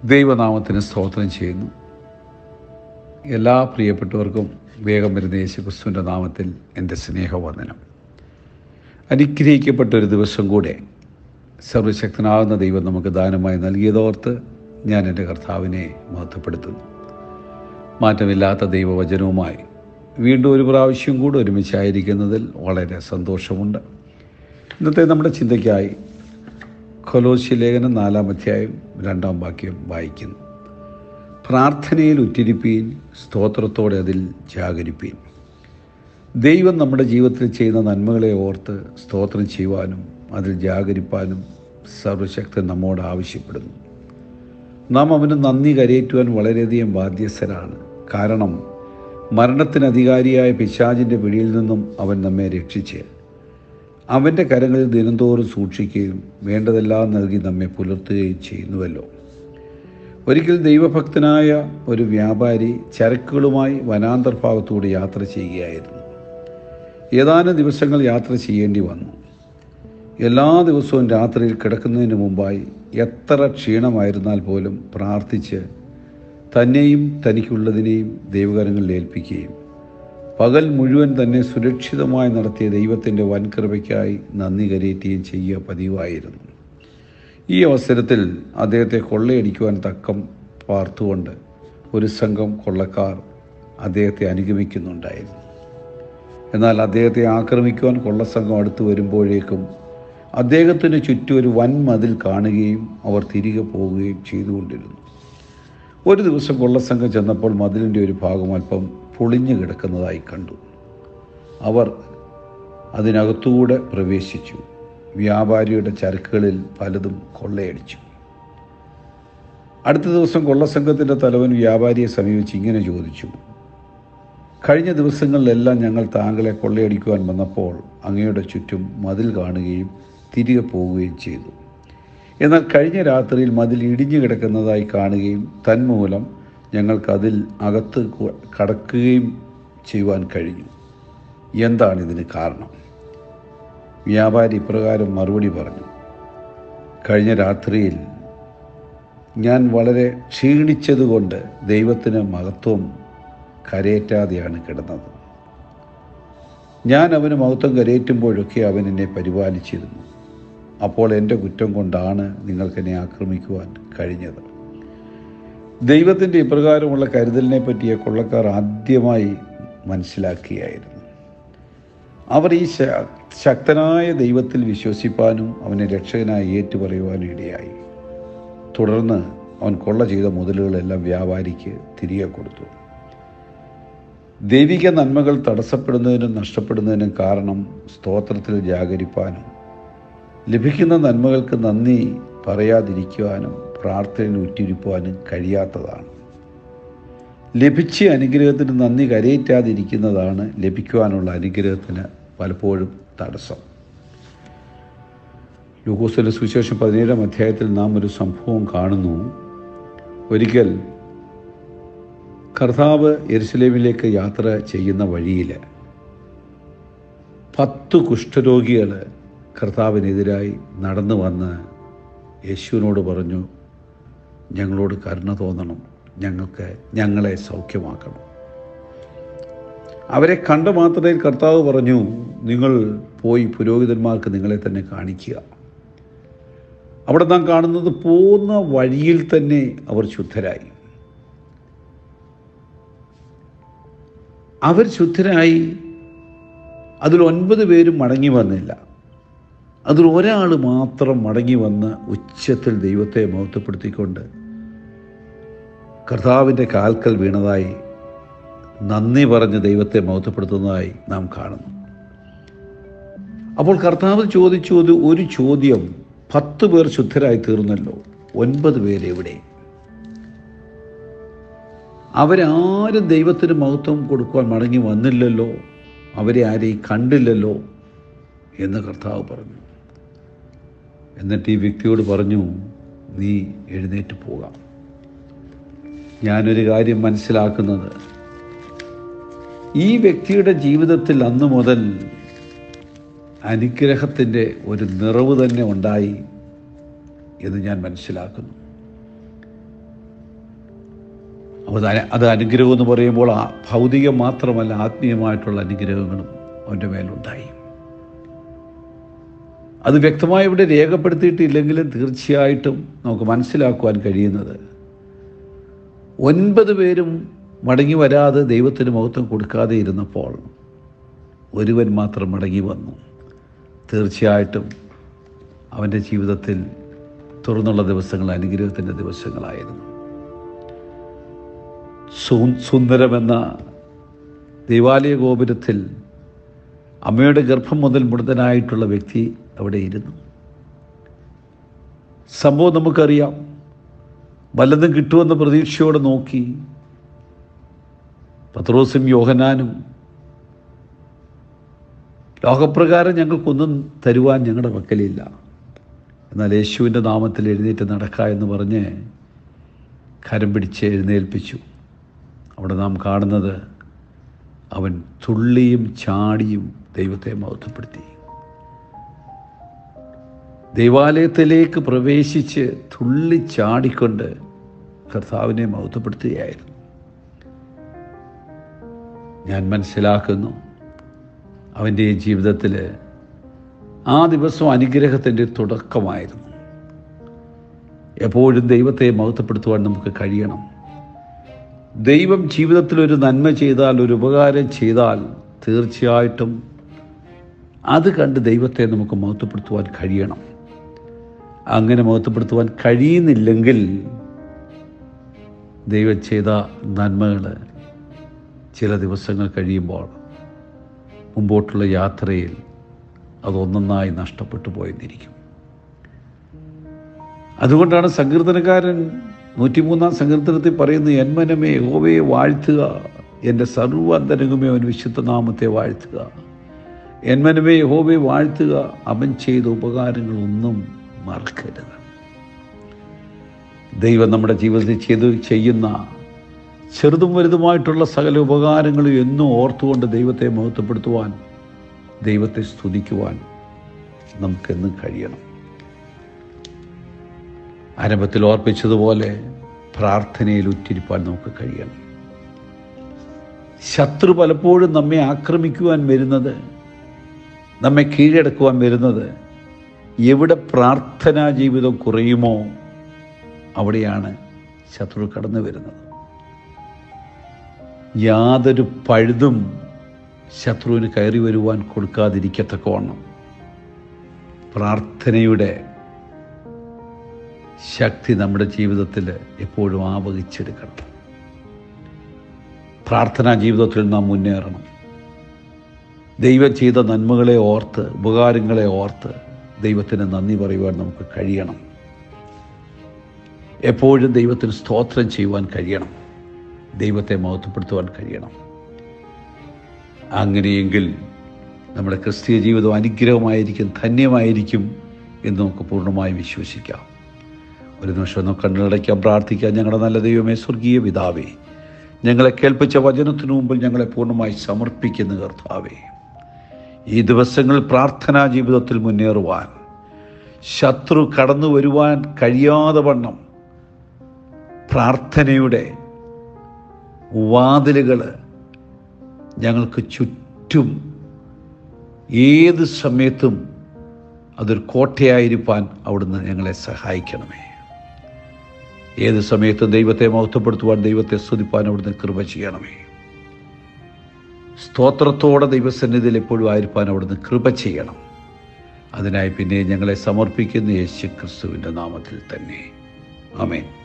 ദൈവനാമത്തിന് സ്തോത്രം ചെയ്യുന്നു എല്ലാ പ്രിയപ്പെട്ടവർക്കും വേഗം വരുന്ന യേശു ക്രിസ്തുവിൻ്റെ നാമത്തിൽ എൻ്റെ സ്നേഹവന്ദനം അനുഗ്രഹിക്കപ്പെട്ട ഒരു ദിവസം കൂടെ സർവശക്തനാകുന്ന ദൈവം നമുക്ക് ദാനമായി നൽകിയതോർത്ത് ഞാൻ എൻ്റെ കർത്താവിനെ മഹത്വപ്പെടുത്തുന്നു മാറ്റമില്ലാത്ത ദൈവവചനവുമായി വീണ്ടും ഒരു പ്രാവശ്യം കൂടെ ഒരുമിച്ചായിരിക്കുന്നതിൽ വളരെ സന്തോഷമുണ്ട് ഇന്നത്തെ നമ്മുടെ ചിന്തയ്ക്കായി കൊലോശി ലേഖനം നാലാം അധ്യായം രണ്ടാം വാക്യം വായിക്കുന്നു പ്രാർത്ഥനയിൽ ഉറ്റിരിപ്പീൻ സ്തോത്രത്തോടെ അതിൽ ജാഗരിപ്പീൻ ദൈവം നമ്മുടെ ജീവിതത്തിൽ ചെയ്യുന്ന നന്മകളെ ഓർത്ത് സ്തോത്രം ചെയ്യുവാനും അതിൽ ജാഗരിപ്പാനും സർവശക്തൻ നമ്മോട് ആവശ്യപ്പെടുന്നു നാം അവന് നന്ദി കരയേറ്റുവാൻ വളരെയധികം ബാധ്യസ്ഥരാണ് കാരണം മരണത്തിന് അധികാരിയായ പിശാചിൻ്റെ പിടിയിൽ നിന്നും അവൻ നമ്മെ രക്ഷിച്ച് അവൻ്റെ കരങ്ങളിൽ ദിനംതോറും സൂക്ഷിക്കുകയും വേണ്ടതെല്ലാം നൽകി നമ്മെ പുലർത്തുകയും ചെയ്യുന്നുവല്ലോ ഒരിക്കൽ ദൈവഭക്തനായ ഒരു വ്യാപാരി ചരക്കുകളുമായി വനാന്തർഭാഗത്തൂടെ യാത്ര ചെയ്യുകയായിരുന്നു ഏതാനും ദിവസങ്ങൾ യാത്ര ചെയ്യേണ്ടി വന്നു എല്ലാ ദിവസവും രാത്രിയിൽ കിടക്കുന്നതിന് മുമ്പായി എത്ര ക്ഷീണമായിരുന്നാൽ പോലും പ്രാർത്ഥിച്ച് തന്നെയും തനിക്കുള്ളതിനെയും ദൈവകരങ്ങളിൽ ഏൽപ്പിക്കുകയും പകൽ മുഴുവൻ തന്നെ സുരക്ഷിതമായി നടത്തിയ ദൈവത്തിൻ്റെ വൻകൃപയ്ക്കായി നന്ദി കരയേറ്റുകയും ചെയ്യുക പതിവായിരുന്നു ഈ അവസരത്തിൽ അദ്ദേഹത്തെ കൊള്ളയടിക്കുവാൻ തക്കം പാർത്തുകൊണ്ട് ഒരു സംഘം കൊള്ളക്കാർ അദ്ദേഹത്തെ അനുഗമിക്കുന്നുണ്ടായിരുന്നു എന്നാൽ അദ്ദേഹത്തെ ആക്രമിക്കുവാൻ കൊള്ളസംഘം അടുത്ത് വരുമ്പോഴേക്കും അദ്ദേഹത്തിന് ചുറ്റും ഒരു വൻ മതിൽ കാണുകയും അവർ തിരികെ പോവുകയും ചെയ്തുകൊണ്ടിരുന്നു ഒരു ദിവസം കൊള്ളസംഘം ചെന്നപ്പോൾ മതിലിൻ്റെ ഒരു ഭാഗം അല്പം പൊളിഞ്ഞു കിടക്കുന്നതായി കണ്ടു അവർ അതിനകത്തൂടെ പ്രവേശിച്ചു വ്യാപാരിയുടെ ചരക്കുകളിൽ പലതും കൊള്ളയടിച്ചു അടുത്ത ദിവസം കൊള്ളസംഘത്തിൻ്റെ തലവൻ വ്യാപാരിയെ സമീപിച്ച് ഇങ്ങനെ ചോദിച്ചു കഴിഞ്ഞ ദിവസങ്ങളിലെല്ലാം ഞങ്ങൾ താങ്കളെ കൊള്ളയടിക്കുവാൻ വന്നപ്പോൾ അങ്ങയുടെ ചുറ്റും മതിൽ കാണുകയും തിരികെ പോവുകയും ചെയ്തു എന്നാൽ കഴിഞ്ഞ രാത്രിയിൽ മതിൽ ഇടിഞ്ഞു കിടക്കുന്നതായി കാണുകയും തന്മൂലം ഞങ്ങൾക്കതിൽ അകത്ത് കടക്കുകയും ചെയ്യുവാൻ കഴിഞ്ഞു എന്താണ് ഇതിന് കാരണം വ്യാപാരി ഇപ്രകാരം മറുപടി പറഞ്ഞു കഴിഞ്ഞ രാത്രിയിൽ ഞാൻ വളരെ ക്ഷീണിച്ചതുകൊണ്ട് ദൈവത്തിന് മഹത്വം കരയേറ്റാതെയാണ് കിടന്നത് ഞാൻ അവന് മഹത്വം കരയേറ്റുമ്പോഴൊക്കെ അവൻ എന്നെ പരിപാലിച്ചിരുന്നു അപ്പോൾ എൻ്റെ കുറ്റം കൊണ്ടാണ് നിങ്ങൾക്കെന്നെ ആക്രമിക്കുവാൻ കഴിഞ്ഞത് ദൈവത്തിൻ്റെ ഇപ്രകാരമുള്ള കരുതലിനെ പറ്റിയ കൊള്ളക്കാർ ആദ്യമായി മനസ്സിലാക്കിയായിരുന്നു അവർ ഈ ശക്തനായ ദൈവത്തിൽ വിശ്വസിപ്പാനും അവനെ രക്ഷകനായി ഏറ്റുപറയുവാനും ഇടയായി തുടർന്ന് അവൻ കൊള്ള ചെയ്ത മുതലുകളെല്ലാം വ്യാപാരിക്ക് തിരികെ കൊടുത്തു ദൈവിക നന്മകൾ തടസ്സപ്പെടുന്നതിനും നഷ്ടപ്പെടുന്നതിനും കാരണം സ്തോത്രത്തിൽ ജാഗരിപ്പാനും ലഭിക്കുന്ന നന്മകൾക്ക് നന്ദി പറയാതിരിക്കുവാനും പ്രാർത്ഥനയിൽ ഉറ്റിരിക്കുവാനും കഴിയാത്തതാണ് ലഭിച്ച അനുഗ്രഹത്തിന് നന്ദി കരയേറ്റാതിരിക്കുന്നതാണ് ലഭിക്കുവാനുള്ള അനുഗ്രഹത്തിന് പലപ്പോഴും തടസ്സം ലൂക്കോസിൻ്റെ സുവിശേഷം പതിനേഴാം അധ്യായത്തിൽ നാം ഒരു സംഭവം കാണുന്നു ഒരിക്കൽ കർത്താവ് എരുസലേമിലേക്ക് യാത്ര ചെയ്യുന്ന വഴിയിൽ പത്ത് കുഷ്ഠരോഗികൾ കർത്താവിനെതിരായി നടന്നു വന്ന് യേശുവിനോട് പറഞ്ഞു ഞങ്ങളോട് കരുണ തോന്നണം ഞങ്ങൾക്ക് ഞങ്ങളെ സൗഖ്യമാക്കണം അവരെ കണ്ട മാത്രമേ കർത്താവ് പറഞ്ഞു നിങ്ങൾ പോയി പുരോഹിതന്മാർക്ക് നിങ്ങളെ തന്നെ കാണിക്കുക അവിടെ നാം കാണുന്നത് പോകുന്ന വഴിയിൽ തന്നെ അവർ ശുദ്ധരായി അവർ ശുദ്ധരായി അതിൽ ഒൻപത് പേരും മടങ്ങി വന്നില്ല അതിൽ ഒരാൾ മാത്രം മടങ്ങി വന്ന് ഉച്ചത്തിൽ ദൈവത്തെ മഹത്വപ്പെടുത്തിക്കൊണ്ട് കർത്താവിൻ്റെ കാൽക്കൽ വീണതായി നന്ദി പറഞ്ഞ് ദൈവത്തെ മഹത്വപ്പെടുത്തുന്നതായി നാം കാണുന്നു അപ്പോൾ കർത്താവ് ചോദിച്ചു ഒരു ചോദ്യം പത്ത് പേർ ശുദ്ധരായി തീർന്നല്ലോ ഒൻപത് പേരെവിടെ അവരാരും ദൈവത്തിന് മഹത്വം കൊടുക്കുവാൻ മടങ്ങി വന്നില്ലല്ലോ അവരെ ആരെയും കണ്ടില്ലല്ലോ എന്ന് കർത്താവ് പറഞ്ഞു എന്നിട്ട് ഈ വ്യക്തിയോട് പറഞ്ഞു നീ എഴുന്നേറ്റ് പോകാം ഞാനൊരു കാര്യം മനസ്സിലാക്കുന്നത് ഈ വ്യക്തിയുടെ ജീവിതത്തിൽ അന്നു മുതൽ അനുഗ്രഹത്തിൻ്റെ ഒരു നിറവ് തന്നെ ഉണ്ടായി എന്ന് ഞാൻ മനസ്സിലാക്കുന്നു അപ്പോൾ അത് അന- അത് അനുഗ്രഹം എന്ന് പറയുമ്പോൾ ആ ഭൗതികം മാത്രമല്ല ആത്മീയമായിട്ടുള്ള അനുഗ്രഹങ്ങളും അവൻ്റെ മേലുണ്ടായി അത് വ്യക്തമായി ഇവിടെ രേഖപ്പെടുത്തിയിട്ടില്ലെങ്കിലും തീർച്ചയായിട്ടും നമുക്ക് മനസ്സിലാക്കുവാൻ കഴിയുന്നത് ഒൻപത് പേരും മടങ്ങി വരാതെ ദൈവത്തിന് മഹത്വം കൊടുക്കാതെ ഇരുന്നപ്പോൾ ഒരുവൻ മാത്രം മടങ്ങി വന്നു തീർച്ചയായിട്ടും അവൻ്റെ ജീവിതത്തിൽ തുറന്നുള്ള ദിവസങ്ങൾ അനുഗ്രഹത്തിൻ്റെ ദിവസങ്ങളായിരുന്നു സു- സുന്ദരമെന്ന ദേവാലയ ഗോപുരത്തിൽ അമ്മയുടെ ഗർഭം മുതൽ മൃതനായിട്ടുള്ള വ്യക്തി അവിടെ ഇരുന്നു സംഭവം നമുക്കറിയാം വല്ലതും കിട്ടുമെന്ന പ്രതീക്ഷയോടെ നോക്കി പത്രോസും യോഹനാനും ലോകപ്രകാരം ഞങ്ങൾക്കൊന്നും തരുവാൻ ഞങ്ങളുടെ പക്കലില്ല എന്നാൽ യേശുവിൻ്റെ നാമത്തിൽ എഴുന്നേറ്റ് നടക്ക എന്ന് പറഞ്ഞ് കരം പിടിച്ച് എഴുന്നേൽപ്പിച്ചു അവിടെ നാം കാണുന്നത് അവൻ തുള്ളിയും ചാടിയും ദൈവത്തെ മഹത്വപ്പെടുത്തി ദൈവാലയത്തിലേക്ക് പ്രവേശിച്ച് തുള്ളി ചാടിക്കൊണ്ട് കർത്താവിനെ മഹത്വപ്പെടുത്തുകയായിരുന്നു ഞാൻ മനസ്സിലാക്കുന്നു അവൻ്റെ ഈ ജീവിതത്തിൽ ആ ദിവസം അനുഗ്രഹത്തിൻ്റെ തുടക്കമായിരുന്നു എപ്പോഴും ദൈവത്തെ മഹത്വപ്പെടുത്തുവാൻ നമുക്ക് കഴിയണം ദൈവം ജീവിതത്തിൽ ഒരു നന്മ ചെയ്താൽ ഒരു ഉപകാരം ചെയ്താൽ തീർച്ചയായിട്ടും അത് കണ്ട് ദൈവത്തെ നമുക്ക് മഹത്വപ്പെടുത്തുവാൻ കഴിയണം അങ്ങനെ മഹത്വപ്പെടുത്തുവാൻ കഴിയുന്നില്ലെങ്കിൽ ദൈവം ചെയ്ത നന്മകൾ ചില ദിവസങ്ങൾ കഴിയുമ്പോൾ മുമ്പോട്ടുള്ള യാത്രയിൽ അതൊന്നൊന്നായി നഷ്ടപ്പെട്ടു പോയെന്നിരിക്കും അതുകൊണ്ടാണ് സങ്കീർത്തനക്കാരൻ നൂറ്റിമൂന്നാം സങ്കീർത്തനത്തിൽ പറയുന്നത് എന്മനമേ യഹോവയെ വാഴ്ത്തുക എൻ്റെ സർവാന്തരംഗമേ അവൻ വിശുദ്ധ നാമത്തെ വാഴ്ത്തുക എന്മനമേ യഹോവയെ വാഴ്ത്തുക അവൻ ചെയ്ത ഉപകാരങ്ങളൊന്നും മറക്കരുത് ദൈവം നമ്മുടെ ജീവിതത്തിൽ ചെയ്ത് ചെയ്യുന്ന ചെറുതും വലുതുമായിട്ടുള്ള സകല ഉപകാരങ്ങളും എന്നും ഓർത്തുകൊണ്ട് ദൈവത്തെ മഹത്വപ്പെടുത്തുവാൻ ദൈവത്തെ സ്തുതിക്കുവാൻ നമുക്കെന്നും കഴിയണം ആരംഭത്തിൽ ഓർപ്പിച്ചതുപോലെ പ്രാർത്ഥനയിൽ ഉറ്റിരിപ്പാൻ നമുക്ക് കഴിയണം ശത്രു പലപ്പോഴും നമ്മെ ആക്രമിക്കുവാൻ വരുന്നത് നമ്മെ കീഴടക്കുവാൻ വരുന്നത് എവിടെ പ്രാർത്ഥനാ ജീവിതം കുറയുമോ അവിടെയാണ് ശത്രു കടന്നു വരുന്നത് യാതൊരു പഴുതും ശത്രുവിന് കയറി വരുവാൻ കൊടുക്കാതിരിക്കത്തക്കവണ്ണം പ്രാർത്ഥനയുടെ ശക്തി നമ്മുടെ ജീവിതത്തിൽ എപ്പോഴും ആവഹിച്ചെടുക്കണം പ്രാർത്ഥനാ ജീവിതത്തിൽ നാം മുന്നേറണം ദൈവം ചെയ്ത നന്മകളെ ഓർത്ത് ഉപകാരങ്ങളെ ഓർത്ത് ദൈവത്തിന് നന്ദി പറയുവാൻ നമുക്ക് കഴിയണം എപ്പോഴും ദൈവത്തിന് സ്തോത്രം ചെയ്യുവാൻ കഴിയണം ദൈവത്തെ മഹത്വപ്പെടുത്തുവാൻ കഴിയണം അങ്ങനെയെങ്കിൽ നമ്മുടെ ക്രിസ്തീയ ജീവിതം അനുഗ്രഹമായിരിക്കും ധന്യമായിരിക്കും എന്ന് നമുക്ക് പൂർണ്ണമായി വിശ്വസിക്കാം ഒരു നിമിഷം ഒന്ന് കണ്ണുടയ്ക്കാൻ പ്രാർത്ഥിക്കാം ഞങ്ങളുടെ നല്ല ദൈവമേ സ്വർഗീയ പിതാവേ ഞങ്ങളെ കേൾപ്പിച്ച വചനത്തിനു മുമ്പിൽ ഞങ്ങളെ പൂർണ്ണമായി സമർപ്പിക്കുന്ന കർത്താവേ ഈ ദിവസങ്ങളിൽ പ്രാർത്ഥനാ ജീവിതത്തിൽ മുന്നേറുവാൻ ശത്രു കടന്നു വരുവാൻ കഴിയാതെ വണ്ണം പ്രാർത്ഥനയുടെ വാതിലുകൾ ഞങ്ങൾക്ക് ചുറ്റും ഏത് സമയത്തും അതൊരു കോട്ടയായിരിക്കാൻ അവിടുന്ന് ഞങ്ങളെ സഹായിക്കണമേ ഏത് സമയത്തും ദൈവത്തെ മഹത്വപ്പെടുത്തുവാൻ ദൈവത്തെ സ്തുതിപ്പാൻ അവിടുന്ന് കൃപ ചെയ്യണമേ സ്തോത്രത്തോടെ ദൈവസന്നിധിയിൽ എപ്പോഴും ആയിരിക്കാൻ അവിടുന്ന് കൃപ ചെയ്യണം അതിനായി പിന്നെ ഞങ്ങളെ സമർപ്പിക്കുന്ന യേശു ക്രിസ്തുവിൻ്റെ നാമത്തിൽ തന്നെ ആമേൻ